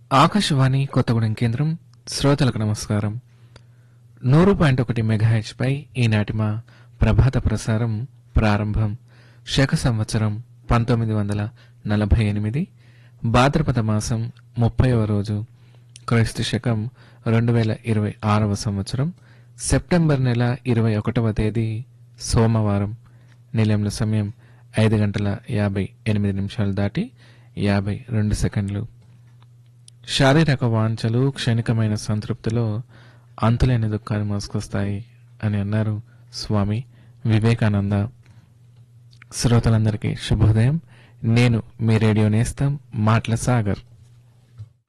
ఆకాశవాణి కొత్తగూడెం కేంద్రం శ్రోతలకు నమస్కారం నూరు పాయింట్ ఒకటి మెగాహెచ్ పై ఈనాటి మా ప్రభాత ప్రసారం ప్రారంభం శక సంవత్సరం పంతొమ్మిది వందల నలభై ఎనిమిది భాద్రపద మాసం ముప్పైవ రోజు క్రైస్తు శకం రెండు వేల ఇరవై ఆరవ సంవత్సరం సెప్టెంబర్ నెల ఇరవై ఒకటవ తేదీ సోమవారం నిలయంలో సమయం ఐదు గంటల యాభై ఎనిమిది నిమిషాలు దాటి యాభై రెండు సెకండ్లు శారీరక వాంఛలు క్షణికమైన సంతృప్తిలో అంతులేని దుఃఖాన్ని మోసుకొస్తాయి అని అన్నారు స్వామి వివేకానంద శ్రోతలందరికీ శుభోదయం నేను మీ రేడియో నేస్తం మాటల సాగర్